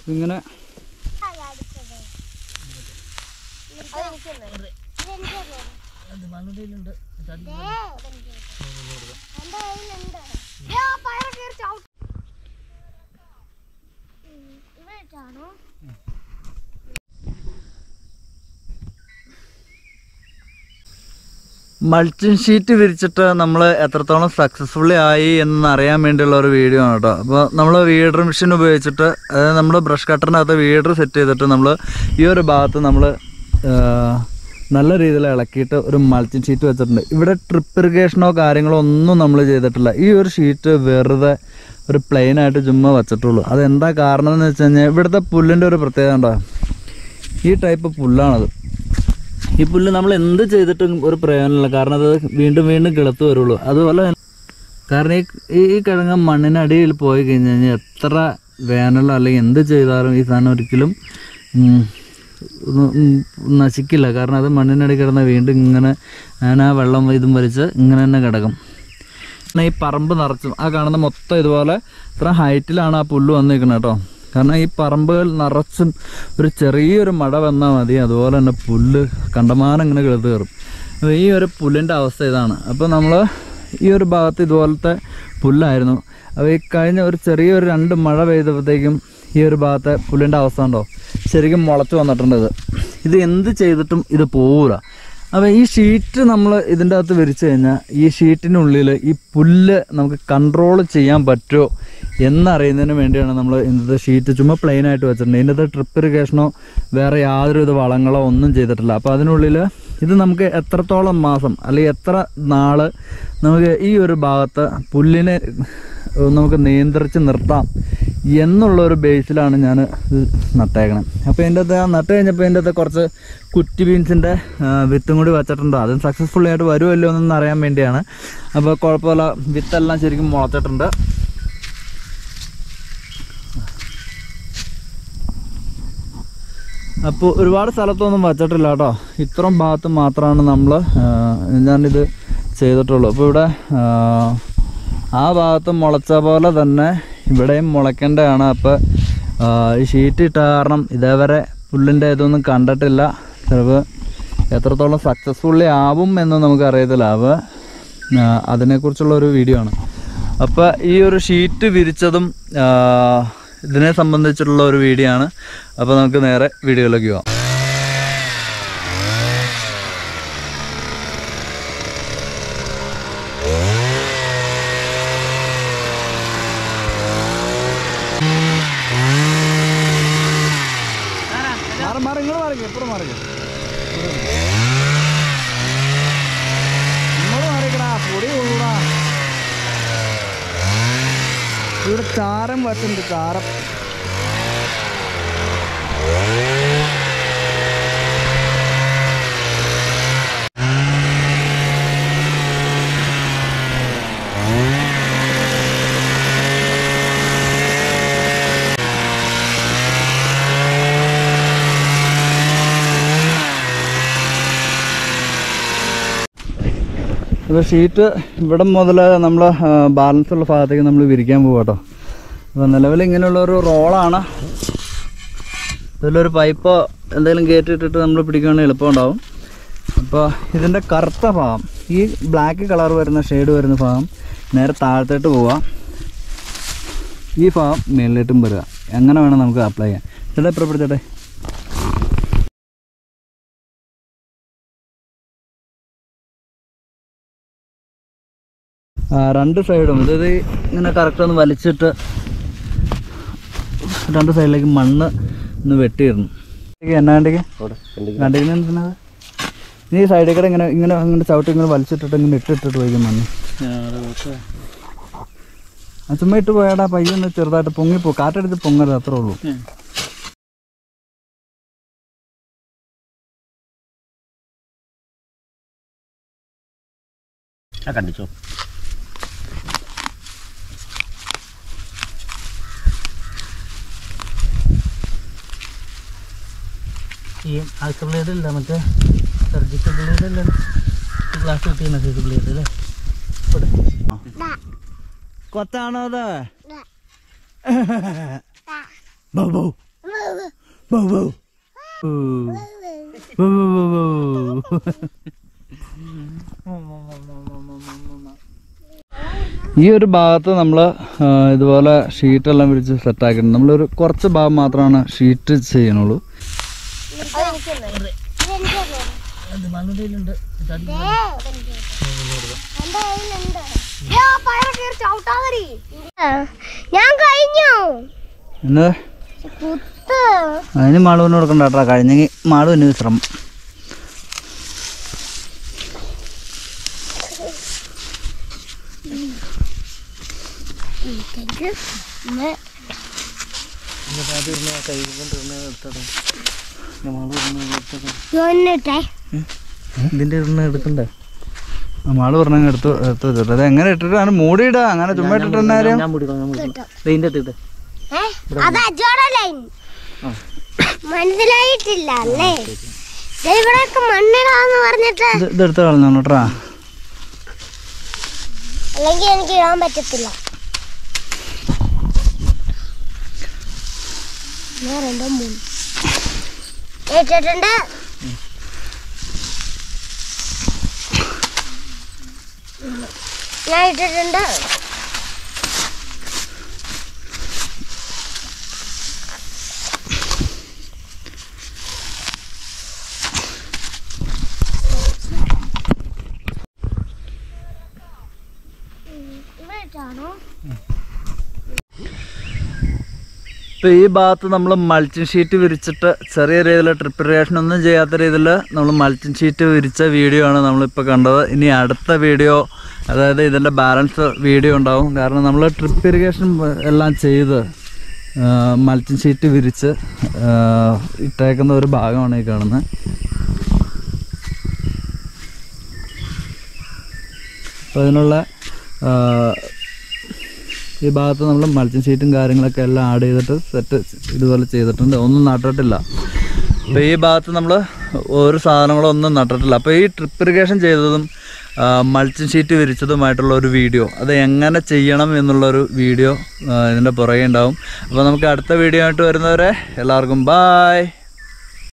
ഇങ്ങനെ ാണോ mulching sheet വിരിച്ചിട്ട് നമ്മൾ എത്രത്തോളം സക്സസ്ഫുള്ളി ആയി എന്ന് അറിയാൻ വേണ്ടിയുള്ള ഒരു വീഡിയോ ആണ് കേട്ടോ അപ്പോൾ നമ്മൾ വീഡർ മെഷീൻ ഉപയോഗിച്ചിട്ട് അതായത് നമ്മൾ ബ്രഷ് കട്ടറിനകത്ത് വീഡർ സെറ്റ് ചെയ്തിട്ട് നമ്മൾ ഈ ഒരു ഭാഗത്ത് നമ്മൾ നല്ല രീതിയിൽ ഇളക്കിയിട്ട് ഒരു മൾച്ചിങ് ഷീറ്റ് വെച്ചിട്ടുണ്ട് ഇവിടെ ട്രിപ്പ് ഇറിഗേഷനോ കാര്യങ്ങളോ ഒന്നും നമ്മൾ ചെയ്തിട്ടില്ല ഈ ഒരു ഷീറ്റ് വെറുതെ ഒരു പ്ലെയിൻ ആയിട്ട് ചുമ്മാ വെച്ചിട്ടുള്ളൂ അതെന്താ കാരണം എന്ന് വെച്ച് കഴിഞ്ഞാൽ ഇവിടുത്തെ പുല്ലിൻ്റെ ഒരു പ്രത്യേകത ഉണ്ടോ ഈ ടൈപ്പ് പുല്ലാണത് ഈ പുല്ല് നമ്മൾ എന്ത് ചെയ്തിട്ടും ഒരു പ്രയോജനമില്ല കാരണം അത് വീണ്ടും വീണ്ടും കിളത്ത് വരുള്ളൂ അതുപോലെ തന്നെ- കാരണം ഈ ഈ- ഈ കിഴങ്ങ് മണ്ണിനടിയിൽ പോയി കഴിഞ്ഞ് കഴിഞ്ഞാൽ എത്ര വേനലോ അല്ലെങ്കിൽ എന്ത് ചെയ്താലും ഈ സാധനം ഒരിക്കലും ഉം, ഉം, ഉം, നശിക്കില്ല കാരണം അത് മണ്ണിനടി കിടന്ന വീണ്ടും ഇങ്ങനെ ഞാൻ ആ വെള്ളം ഇതും വലിച്ച് ഇങ്ങനെ തന്നെ കിടക്കും പിന്നെ ഈ പറമ്പ് നിറച്ചും ആ കാണുന്ന മൊത്തം ഇതുപോലെ ഇത്ര ഹൈറ്റിലാണ് ആ പുല്ല് വന്നിരിക്കുന്നത് കേട്ടോ കാരണം ഈ പറമ്പുകൾ നിറച്ചും ഒരു ചെറിയൊരു മഴ വന്നാൽ മതി അതുപോലെ തന്നെ പുല്ല് കണ്ടമാനം ഇങ്ങനെ കിളത്ത് കയറും അപ്പോൾ ഈ ഒരു പുല്ലിൻ്റെ അവസ്ഥ ഇതാണ് അപ്പോൾ നമ്മൾ ഈ ഒരു ഭാഗത്ത് ഇതുപോലത്തെ പുല്ലായിരുന്നു അപ്പോൾ ഈ കഴിഞ്ഞ ഒരു ചെറിയൊരു രണ്ട് മഴ പെയ്തപ്പോഴത്തേക്കും ഈ ഒരു ഭാഗത്തെ പുല്ലിൻ്റെ അവസ്ഥ ഉണ്ടോ ശരിക്കും മുളച്ച് വന്നിട്ടുണ്ട് ഇത് ഇത് എന്ത് ചെയ്തിട്ടും ഇത് പോവില്ല അപ്പോൾ ഈ ഷീറ്റ് നമ്മൾ ഇതിൻ്റെ അകത്ത് വിരിച്ചു കഴിഞ്ഞാൽ ഈ ഷീറ്റിനുള്ളിൽ ഈ പുല്ല് നമുക്ക് കൺട്രോൾ ചെയ്യാൻ പറ്റുമോ എന്നറിയുന്നതിന് വേണ്ടിയാണ് നമ്മൾ ഇന്നത്തെ ഷീറ്റ് ചുമ്മാ പ്ലെയിൻ ആയിട്ട് വെച്ചിട്ടുണ്ട് ഇതിൻ്റെ ട്രിപ്പ് ഇറിഗേഷനോ വേറെ യാതൊരുവിധ വളങ്ങളോ ഒന്നും ചെയ്തിട്ടില്ല അപ്പോൾ അതിനുള്ളിൽ ഇത് നമുക്ക് എത്രത്തോളം മാസം അല്ലെങ്കിൽ എത്ര നാള് നമുക്ക് ഈ ഒരു ഭാഗത്ത് പുല്ലിനെ ഏഹ്, നമുക്ക് നിയന്ത്രിച്ച് നിർത്താം എന്നുള്ള ഒരു ബേസിലാണ് ഞാൻ ഇത് നട്ടേക്കണം അപ്പോൾ ഇതിൻ്റെ അകത്ത് ആ നട്ട് കഴിഞ്ഞപ്പോൾ ഇതിൻ്റെ അകത്ത് കുറച്ച് കുറ്റി ബീൻസിൻ്റെ വിത്തും കൂടി വെച്ചിട്ടുണ്ട് അതും സക്സസ്ഫുള്ളി ആയിട്ട് വരുമല്ലോ എന്നൊന്ന് അറിയാൻ വേണ്ടിയാണ് അപ്പോൾ കുഴപ്പമില്ല വിത്തെല്ലാം ശരിക്കും മുളച്ചിട്ടുണ്ട് അപ്പോൾ ഒരുപാട് സ്ഥലത്തൊന്നും വച്ചിട്ടില്ല കേട്ടോ ഇത്രയും ഭാഗത്ത് മാത്രമാണ് നമ്മൾ ഞാനിത് ചെയ്തിട്ടുള്ളൂ അപ്പോൾ ഇവിടെ ആ, ആ ഭാഗത്ത് മുളച്ച പോലെ തന്നെ ഇവിടെയും മുളയ്ക്കേണ്ടതാണ് അപ്പോൾ ആ, ഈ ഷീറ്റ് ഇട്ട കാരണം ഇതേവരെ പുല്ലിൻ്റെ ഇതൊന്നും കണ്ടിട്ടില്ല ചിലപ്പോൾ എത്രത്തോളം സക്സസ്ഫുള്ളി ആവും എന്ന് നമുക്ക് അറിയത്തില്ല അപ്പോൾ ആ, അതിനെക്കുറിച്ചുള്ള ഒരു വീഡിയോ ആണ് അപ്പോൾ ഈ ഒരു ഷീറ്റ് വിരിച്ചതും ആ, ഇതിനെ സംബന്ധിച്ചിട്ടുള്ള ഒരു വീഡിയോ ആണ് അപ്പോൾ നമുക്ക് നേരെ വീഡിയോയിലേക്ക് പോകാം മാറി മാറി ഇങ്ങോട്ട് മാറിക്കോ എപ്പോഴും മാറിക്കോ ഇങ്ങോട്ട് മാറിക്കടാ പൊടി കൊള്ളൂടാ ഇവിടെ ചാരം വച്ചുണ്ട് ചാരം ഇപ്പോൾ ഷീറ്റ് ഇവിടെ മുതൽ നമ്മൾ ബാലൻസ് ഉള്ള ഭാഗത്തേക്ക് നമ്മൾ വിരിക്കാൻ പോകും കേട്ടോ അപ്പോൾ നിലവിൽ ഇങ്ങനെയുള്ള ഒരു റോളാണ് ഇതിലൊരു പൈപ്പോ എന്തെങ്കിലും കയറ്റി ഇട്ടിട്ട് നമ്മൾ പിടിക്കുകയാണെങ്കിൽ എളുപ്പം ഉണ്ടാവും അപ്പോൾ ഇതിൻ്റെ കറുത്ത ഭാഗം ഈ ബ്ലാക്ക് കളർ വരുന്ന ഷെയ്ഡ് വരുന്ന ഭാഗം നേരെ താഴത്തോട്ട് പോവാം ഈ ഭാഗം മേളിലോട്ടും വരിക എങ്ങനെ വേണം നമുക്ക് അപ്ലൈ ചെയ്യാൻ ചേട്ടാ ഇപ്പോൾ പിടിച്ചേട്ടെ ആ, രണ്ട് സൈഡും ഇത് ഇങ്ങനെ കറക്റ്റ് ഒന്ന് വലിച്ചിട്ട് രണ്ട് സൈഡിലേക്ക് മണ്ണ് ഒന്ന് വെട്ടിയിടണം എന്നാ വേണ്ടിക്ക് വേണ്ടിക്ക് എന്തിനാ നീ സൈഡിൽ കൂടെ ഇങ്ങനെ ഇങ്ങനെ ഇങ്ങനെ ചവിട്ടി ഇങ്ങനെ വലിച്ചിട്ടിട്ട് ഇങ്ങനെ ഇട്ടിട്ടിട്ട് പോയിക്കും മണ്ണ് ആ ചുമ്മാ ഇട്ട് പോയാടാ പയ്യൊന്ന് ചെറുതായിട്ട് പൊങ്ങിപ്പോ കാറ്റടിച്ച് പൊങ്ങരുത് അത്രേ ഉള്ളൂ ആ കണ്ടിച്ചോ ഈ ആൽക്ക ബ്ലേഡ് ഇല്ല മറ്റേ സർജിക്കൽ ബ്ലേഡ് അല്ല ഗ്ലാസ് കിട്ടിയ സൈസ് ബ്ലേഡ് അല്ലേ കൊത്താണോ അത് ബൗ, ബൗ. ബൗ, ബൗ. ഊ. ബൗ, ബൗ, ബൗ, ബൗ. ഈ ഒരു ഭാഗത്ത് നമ്മൾ ഇതുപോലെ ഷീറ്റെല്ലാം വിരിച്ച് സെറ്റാക്കിയിട്ടുണ്ട് നമ്മളൊരു കുറച്ച് ഭാഗം മാത്രമാണ് ഷീറ്റ് ചെയ്യണുള്ളൂ ഞാൻ കഴിഞ്ഞു പിന്നെ കുത്ത് അതിന് മാളുവിന് കൊടുക്കണ്ട കേട്ടോ കഴിഞ്ഞെങ്കിൽ മാളുവിന് വിശ്രമം എന്നിട്ടേ ഇതിന്റെ എടുക്കണ്ടേ ആ മാള് പറഞ്ഞ എടുത്ത് എടുത്ത് വെച്ചിട്ട് അത് എങ്ങനെ ഇട്ടിട്ട് അങ്ങനെ മൂടിയിടാ അങ്ങനെ ചുമ്മാ ഇട്ടിട്ട് തന്നെ കാര്യം ഏ? അത് അജോടെ ലൈൻ മനസ്സിലായിട്ടില്ല അല്ലേ ദേ ഇവിടെയൊക്കെ മണ്ണിടാന്ന് പറഞ്ഞിട്ട് ഇത് ഇതെടുത്ത് കളഞ്ഞോ കേട്ടാ അല്ലെങ്കിൽ എനിക്ക് ഇടാൻ പറ്റത്തില്ല ഞാൻ രണ്ടോ മൂന്ന് ഇട്ടിട്ടുണ്ട് ഞാൻ ഇട്ടിട്ടുണ്ട് ഇവിടെ ഇട്ടാണോ ഇപ്പൊ ഈ ഭാഗത്ത് നമ്മൾ മൾച്ചിങ് ഷീറ്റ് വിരിച്ചിട്ട് ചെറിയ രീതിയിൽ ട്രിപ്പ് ഇറിഗേഷൻ ഒന്നും ചെയ്യാത്ത രീതിയിൽ നമ്മൾ മൾച്ചിങ് ഷീറ്റ് വിരിച്ച വീഡിയോ ആണ് നമ്മളിപ്പോൾ കണ്ടത് ഇനി അടുത്ത വീഡിയോ അതായത് ഇതിൻ്റെ ബാലൻസ് വീഡിയോ ഉണ്ടാവും കാരണം നമ്മൾ ട്രിപ്പ് ഇറിഗേഷൻ എല്ലാം ചെയ്ത് മൾച്ചിങ് ഷീറ്റ് വിരിച്ച് ആ, ഇട്ടേക്കുന്ന ഒരു ഭാഗമാണ് ഈ കാണുന്നത് അപ്പോൾ അതിനുള്ള ആ, ഈ ഭാഗത്ത് നമ്മൾ മൾച്ചിങ് ഷീറ്റും കാര്യങ്ങളൊക്കെ എല്ലാം ആഡ് ചെയ്തിട്ട് സെറ്റ് ഇതുപോലെ ചെയ്തിട്ടുണ്ട് ഒന്നും നട്ടിട്ടില്ല അപ്പോൾ ഈ ഭാഗത്ത് നമ്മൾ ഒരു സാധനങ്ങളും ഒന്നും നട്ടിട്ടില്ല അപ്പോൾ ഈ ട്രിപ്പ് ഇറിഗേഷൻ ചെയ്തതും മൾച്ചിങ് ഷീറ്റ് വിരിച്ചതുമായിട്ടുള്ള ഒരു വീഡിയോ അത് എങ്ങനെ ചെയ്യണം എന്നുള്ളൊരു വീഡിയോ ഇതിൻ്റെ പുറകെ ഉണ്ടാവും അപ്പോൾ നമുക്ക് അടുത്ത വീഡിയോ ആയിട്ട് വരുന്നവരെ എല്ലാവർക്കും ബായ്